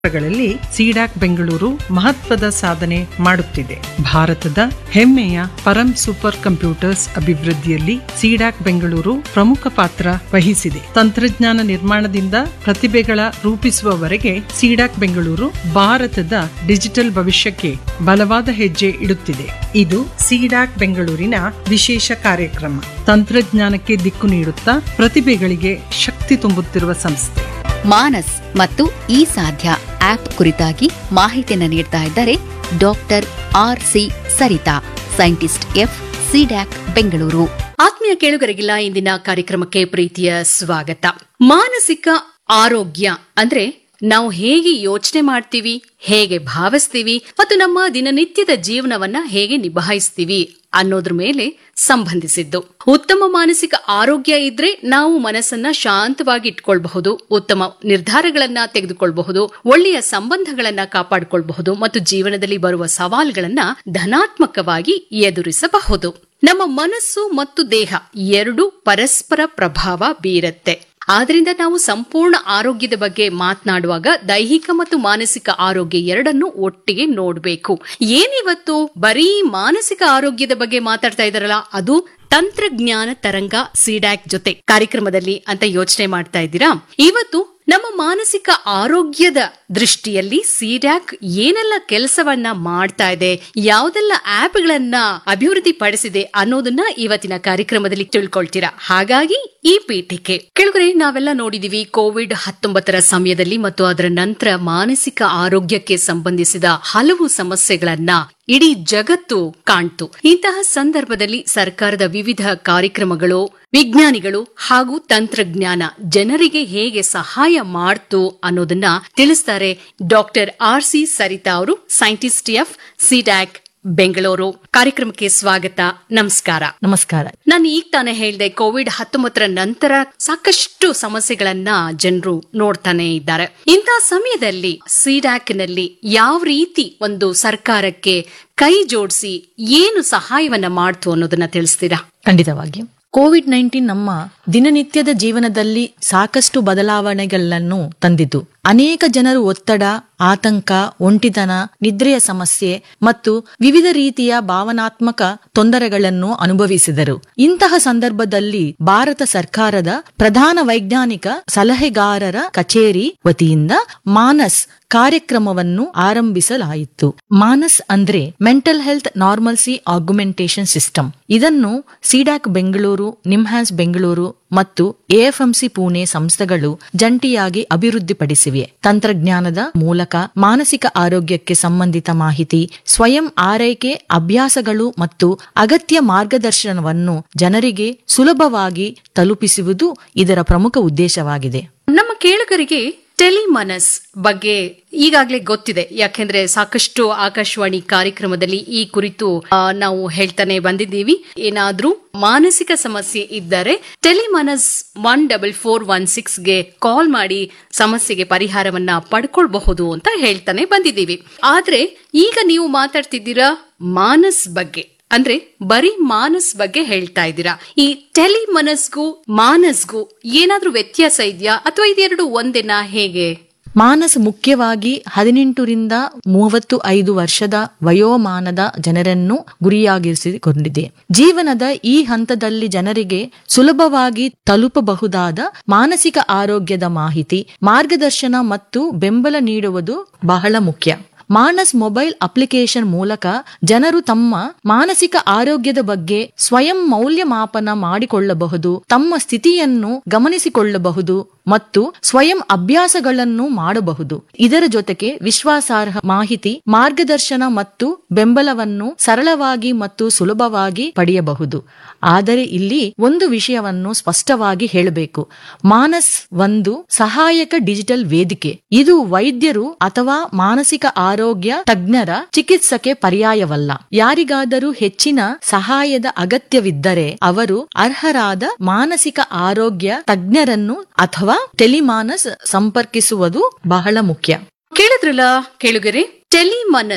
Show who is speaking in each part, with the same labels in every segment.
Speaker 1: ಗಳಲ್ಲಿ ಸಿಡಾಕ್ ಬೆಂಗಳೂರು ಮಹತ್ವದ ಸಾಧನೆ ಮಾಡುತ್ತಿದೆ ಭಾರತದ ಹೆಮ್ಮೆಯ ಪರಂ ಸೂಪರ್ ಕಂಪ್ಯೂಟರ್ಸ್ ಅಭಿವೃದ್ಧಿಯಲ್ಲಿ ಸಿಡಾಕ್ ಬೆಂಗಳೂರು ಪ್ರಮುಖ ಪಾತ್ರ ವಹಿಸಿದೆ ತಂತ್ರಜ್ಞಾನ ನಿರ್ಮಾಣದಿಂದ ಪ್ರತಿಭೆಗಳ ರೂಪಿಸುವವರೆಗೆ ಸಿಡಾಕ್ ಬೆಂಗಳೂರು ಭಾರತದ ಡಿಜಿಟಲ್ ಭವಿಷ್ಯಕ್ಕೆ ಬಲವಾದ ಹೆಜ್ಜೆ ಇಡುತ್ತಿದೆ ಇದು ಸಿಡಾಕ್ ಬೆಂಗಳೂರಿನ ವಿಶೇಷ ಕಾರ್ಯಕ್ರಮ ತಂತ್ರಜ್ಞಾನಕ್ಕೆ ದಿಕ್ಕು ನೀಡುತ್ತಾ ಪ್ರತಿಭೆಗಳಿಗೆ ಶಕ್ತಿ ತುಂಬುತ್ತಿರುವ ಸಂಸ್ಥೆ
Speaker 2: ಮಾನಸ್ ಮತ್ತು ಈ ಸಾಧ್ಯ ಆಪ್ ಕುರಿತಾಗಿ ಮಾಹಿತಿಯನ್ನು ನೀಡ್ತಾ ಇದ್ದಾರೆ doctor R C Sarita scientist F CDAC Bengaluru
Speaker 3: ಆತ್ಮೀಯ ಕೇಳುಗರಿಗಿಲ್ಲ ಇಂದಿನ ಕಾರ್ಯಕ್ರಮಕ್ಕೆ ಪ್ರೀತಿಯ ಸ್ವಾಗತ ಮಾನಸಿಕ ಆರೋಗ್ಯ ಅಂದ್ರೆ ನಾವು ಹೇಗೆ ಯೋಚನೆ ಮಾಡ್ತೀವಿ ಹೇಗೆ ಭಾವಿಸ್ತೀವಿ ಮತ್ತು ನಮ್ಮ ದಿನನಿತ್ಯದ ಜೀವನವನ್ನ ಹೇಗೆ ನಿಭಾಯಿಸ್ತೀವಿ ಅನ್ನೋದ್ರ ಮೇಲೆ ಸಂಬಂಧಿಸಿದ್ದು ಉತ್ತಮ ಮಾನಸಿಕ ಆರೋಗ್ಯ ಇದ್ರೆ ನಾವು ಮನಸ್ಸನ್ನ ಶಾಂತವಾಗಿ ಇಟ್ಕೊಳ್ಬಹುದು ಉತ್ತಮ ನಿರ್ಧಾರಗಳನ್ನ ತೆಗೆದುಕೊಳ್ಬಹುದು ಒಳ್ಳೆಯ ಸಂಬಂಧಗಳನ್ನ ಕಾಪಾಡಿಕೊಳ್ಬಹುದು ಮತ್ತು ಜೀವನದಲ್ಲಿ ಬರುವ ಸವಾಲುಗಳನ್ನ ಧನಾತ್ಮಕವಾಗಿ ಎದುರಿಸಬಹುದು ನಮ್ಮ ಮನಸ್ಸು ಮತ್ತು ದೇಹ ಎರಡು ಪರಸ್ಪರ ಪ್ರಭಾವ ಬೀರತ್ತೆ ಆದ್ರಿಂದ ನಾವು ಸಂಪೂರ್ಣ ಆರೋಗ್ಯದ ಬಗ್ಗೆ ಮಾತನಾಡುವಾಗ ದೈಹಿಕ ಮತ್ತು ಮಾನಸಿಕ ಆರೋಗ್ಯ ಎರಡನ್ನು ಒಟ್ಟಿಗೆ ನೋಡಬೇಕು ಏನಿವತ್ತು ಬರೀ ಮಾನಸಿಕ ಆರೋಗ್ಯದ ಬಗ್ಗೆ ಮಾತಾಡ್ತಾ ಇದಾರಲ್ಲ ಅದು ತಂತ್ರಜ್ಞಾನ ತರಂಗ ಸಿಡ್ಯಾಕ್ ಜೊತೆ ಕಾರ್ಯಕ್ರಮದಲ್ಲಿ ಅಂತ ಯೋಚನೆ ಮಾಡ್ತಾ ಇದ್ದೀರಾ ಇವತ್ತು ನಮ್ಮ ಮಾನಸಿಕ ಆರೋಗ್ಯದ ದೃಷ್ಟಿಯಲ್ಲಿ ಸಿಡ್ಯಾಕ್ ಏನೆಲ್ಲ ಕೆಲಸವನ್ನ ಮಾಡ್ತಾ ಇದೆ ಯಾವುದೆಲ್ಲ ಆಪ್ಗಳನ್ನ ಅಭಿವೃದ್ಧಿ ಪಡಿಸಿದೆ ಅನ್ನೋದನ್ನ ಇವತ್ತಿನ ಕಾರ್ಯಕ್ರಮದಲ್ಲಿ ತಿಳ್ಕೊಳ್ತೀರಾ ಹಾಗಾಗಿ ಈ ಪೀಠಿಕೆ ಕೆಳಗಡೆ ನಾವೆಲ್ಲ ನೋಡಿದೀವಿ ಕೋವಿಡ್ ಹತ್ತೊಂಬತ್ತರ ಸಮಯದಲ್ಲಿ ಮತ್ತು ಅದರ ನಂತರ ಮಾನಸಿಕ ಆರೋಗ್ಯಕ್ಕೆ ಸಂಬಂಧಿಸಿದ ಹಲವು ಸಮಸ್ಯೆಗಳನ್ನ ಇಡೀ ಜಗತ್ತು ಕಾಣ್ತು ಇಂತಹ ಸಂದರ್ಭದಲ್ಲಿ ಸರ್ಕಾರದ ವಿವಿಧ ಕಾರ್ಯಕ್ರಮಗಳು ವಿಜ್ಞಾನಿಗಳು ಹಾಗೂ ತಂತ್ರಜ್ಞಾನ ಜನರಿಗೆ ಹೇಗೆ ಸಹಾಯ ಮಾಡ್ತು ಅನ್ನೋದನ್ನ ತಿಳಿಸ್ತಾರೆ ಡಾಕ್ಟರ್ ಆರ್ ಸಿ ಸರಿತಾ ಅವರು ಸೈಂಟಿಸ್ಟ್ ಎಫ್ ಸಿಡ್ಯಾಕ್ ಬೆಂಗಳೂರು ಕಾರ್ಯಕ್ರಮಕ್ಕೆ ಸ್ವಾಗತ ನಮಸ್ಕಾರ
Speaker 4: ನಮಸ್ಕಾರ
Speaker 3: ನಾನು ಈಗ ತಾನೇ ಹೇಳಿದೆ ಕೋವಿಡ್ ಹತ್ತೊಂಬತ್ತರ ನಂತರ ಸಾಕಷ್ಟು ಸಮಸ್ಯೆಗಳನ್ನ ಜನರು ನೋಡ್ತಾನೆ ಇದ್ದಾರೆ ಇಂತಹ ಸಮಯದಲ್ಲಿ ಸಿಡ್ಯಾಕ್ ನಲ್ಲಿ ಯಾವ ರೀತಿ ಒಂದು ಸರ್ಕಾರಕ್ಕೆ ಕೈ ಜೋಡಿಸಿ ಏನು ಸಹಾಯವನ್ನ ಮಾಡ್ತು ಅನ್ನೋದನ್ನ ತಿಳಿಸ್ತೀರಾ
Speaker 4: ಖಂಡಿತವಾಗಿ ಕೋವಿಡ್ ನೈನ್ಟೀನ್ ನಮ್ಮ ದಿನನಿತ್ಯದ ಜೀವನದಲ್ಲಿ ಸಾಕಷ್ಟು ಬದಲಾವಣೆಗಳನ್ನು ತಂದಿತು ಅನೇಕ ಜನರು ಒತ್ತಡ ಆತಂಕ ಒಂಟಿತನ ನಿದ್ರೆಯ ಸಮಸ್ಯೆ ಮತ್ತು ವಿವಿಧ ರೀತಿಯ ಭಾವನಾತ್ಮಕ ತೊಂದರೆಗಳನ್ನು ಅನುಭವಿಸಿದರು ಇಂತಹ ಸಂದರ್ಭದಲ್ಲಿ ಭಾರತ ಸರ್ಕಾರದ ಪ್ರಧಾನ ವೈಜ್ಞಾನಿಕ ಸಲಹೆಗಾರರ ಕಚೇರಿ ವತಿಯಿಂದ ಮಾನಸ್ ಕಾರ್ಯಕ್ರಮವನ್ನು ಆರಂಭಿಸಲಾಯಿತು ಮಾನಸ್ ಅಂದ್ರೆ mental health normalcy augmentation system ಇದನ್ನು ಸಿಡಾಕ್ ಬೆಂಗಳೂರು ನಿಮ್ಹಾನ್ಸ್ ಬೆಂಗಳೂರು ಮತ್ತು ಎಎಫ್ಎಂಸಿ ಪುಣೆ ಸಂಸ್ಥೆಗಳು ಜಂಟಿಯಾಗಿ ಅಭಿವೃದ್ಧಿಪಡಿಸಿವೆ ತಂತ್ರಜ್ಞಾನದ ಮೂಲಕ ಮಾನಸಿಕ ಆರೋಗ್ಯಕ್ಕೆ ಸಂಬಂಧಿತ ಮಾಹಿತಿ ಸ್ವಯಂ ಆರೈಕೆ ಅಭ್ಯಾಸಗಳು ಮತ್ತು ಅಗತ್ಯ ಮಾರ್ಗದರ್ಶನವನ್ನು ಜನರಿಗೆ ಸುಲಭವಾಗಿ ತಲುಪಿಸುವುದು ಇದರ ಪ್ರಮುಖ ಉದ್ದೇಶವಾಗಿದೆ
Speaker 3: ನಮ್ಮ ಕೇಳುಗರಿಗೆ ಟೆಲಿಮನಸ್ ಬಗ್ಗೆ ಈಗಾಗಲೇ ಗೊತ್ತಿದೆ ಯಾಕೆಂದ್ರೆ ಸಾಕಷ್ಟು ಆಕಾಶವಾಣಿ ಕಾರ್ಯಕ್ರಮದಲ್ಲಿ ಈ ಕುರಿತು ಆ, ನಾವು ಹೇಳ್ತಾನೆ ಬಂದಿದ್ದೀವಿ ಏನಾದ್ರೂ ಮಾನಸಿಕ ಸಮಸ್ಯೆ ಇದ್ದರೆ TeleManas one double four one ಸಿಕ್ಸ್ಗೆ ಕಾಲ್ ಮಾಡಿ ಸಮಸ್ಯೆಗೆ ಪರಿಹಾರವನ್ನ ಪಡ್ಕೊಳ್ಬಹುದು ಅಂತ ಹೇಳ್ತಾನೆ ಬಂದಿದ್ದೀವಿ ಆದ್ರೆ ಈಗ ನೀವು ಮಾತಾಡ್ತಿದ್ದೀರಾ ಮಾನಸ್ ಬಗ್ಗೆ ಅಂದ್ರೆ ಬರೀ ಮಾನಸ್ ಬಗ್ಗೆ ಹೇಳ್ತಾ ಇದ್ದೀರಾ ಈ ಟೆಲಿ ಮನಸ್ಗೂ ಮಾನಸ್ಗೂ ಏನಾದ್ರೂ ವ್ಯತ್ಯಾಸ ಇದೆಯಾ ಅಥವಾ ಇದೆರಡು ಒಂದೇನಾ ಹೇಗೆ
Speaker 4: ಮಾನಸ್ ಮುಖ್ಯವಾಗಿ ಹದಿನೆಂಟರಿಂದ ಮೂವತ್ತು ಐದು ವರ್ಷದ ವಯೋಮಾನದ ಜನರನ್ನು ಗುರಿಯಾಗಿರಿಸಿಕೊಂಡಿದೆ ಜೀವನದ ಈ ಹಂತದಲ್ಲಿ ಜನರಿಗೆ ಸುಲಭವಾಗಿ ತಲುಪಬಹುದಾದ ಮಾನಸಿಕ ಆರೋಗ್ಯದ ಮಾಹಿತಿ ಮಾರ್ಗದರ್ಶನ ಮತ್ತು ಬೆಂಬಲ ನೀಡುವುದು ಬಹಳ ಮುಖ್ಯ ಮಾನಸ್ ಮೊಬೈಲ್ ಅಪ್ಲಿಕೇಶನ್ ಮೂಲಕ ಜನರು ತಮ್ಮ ಮಾನಸಿಕ ಆರೋಗ್ಯದ ಬಗ್ಗೆ ಸ್ವಯಂ ಮೌಲ್ಯಮಾಪನ ಮಾಡಿಕೊಳ್ಳಬಹುದು ತಮ್ಮ ಸ್ಥಿತಿಯನ್ನು ಗಮನಿಸಿಕೊಳ್ಳಬಹುದು ಮತ್ತು ಸ್ವಯಂ ಅಭ್ಯಾಸಗಳನ್ನು ಮಾಡಬಹುದು ಇದರ ಜೊತೆಗೆ ವಿಶ್ವಾಸಾರ್ಹ ಮಾಹಿತಿ ಮಾರ್ಗದರ್ಶನ ಮತ್ತು ಬೆಂಬಲವನ್ನು ಸರಳವಾಗಿ ಮತ್ತು ಸುಲಭವಾಗಿ ಪಡೆಯಬಹುದು ಆದರೆ ಇಲ್ಲಿ ಒಂದು ವಿಷಯವನ್ನು ಸ್ಪಷ್ಟವಾಗಿ ಹೇಳಬೇಕು ಮಾನಸ್ ಒಂದು ಸಹಾಯಕ ಡಿಜಿಟಲ್ ವೇದಿಕೆ ಇದು ವೈದ್ಯರು ಅಥವಾ ಮಾನಸಿಕ ಆರೋಗ್ಯ ತಜ್ಞರ ಚಿಕಿತ್ಸೆಗೆ ಪರ್ಯಾಯವಲ್ಲ ಯಾರಿಗಾದರೂ ಹೆಚ್ಚಿನ ಸಹಾಯದ ಅಗತ್ಯವಿದ್ದರೆ ಅವರು ಅರ್ಹರಾದ ಮಾನಸಿಕ ಆರೋಗ್ಯ ತಜ್ಞರನ್ನು ಅಥವಾ ಟೆಲಿಮಾನಸ್ ಸಂಪರ್ಕಿಸುವುದು ಬಹಳ ಮುಖ್ಯ
Speaker 3: ಕೇಳಿದ್ರಲ್ಲ ಕೇಳುಗರೆ ಟೆಲಿಮನಸ್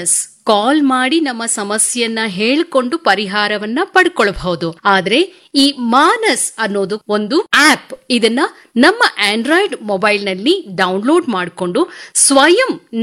Speaker 3: ಕಾಲ್ ಮಾಡಿ ನಮ್ಮ ಸಮಸ್ಯೆಯನ್ನ ಹೇಳಿಕೊಂಡು ಪರಿಹಾರವನ್ನ ಪಡ್ಕೊಳ್ಬಹುದು ಆದ್ರೆ ಈ ಮಾನಸ್ ಅನ್ನೋದು ಒಂದು ಆಪ್ ಇದನ್ನ ನಮ್ಮ ಆಂಡ್ರಾಯ್ಡ್ ಮೊಬೈಲ್ ನಲ್ಲಿ ಡೌನ್ಲೋಡ್ ಮಾಡಿಕೊಂಡು ಸ್ವಯಂ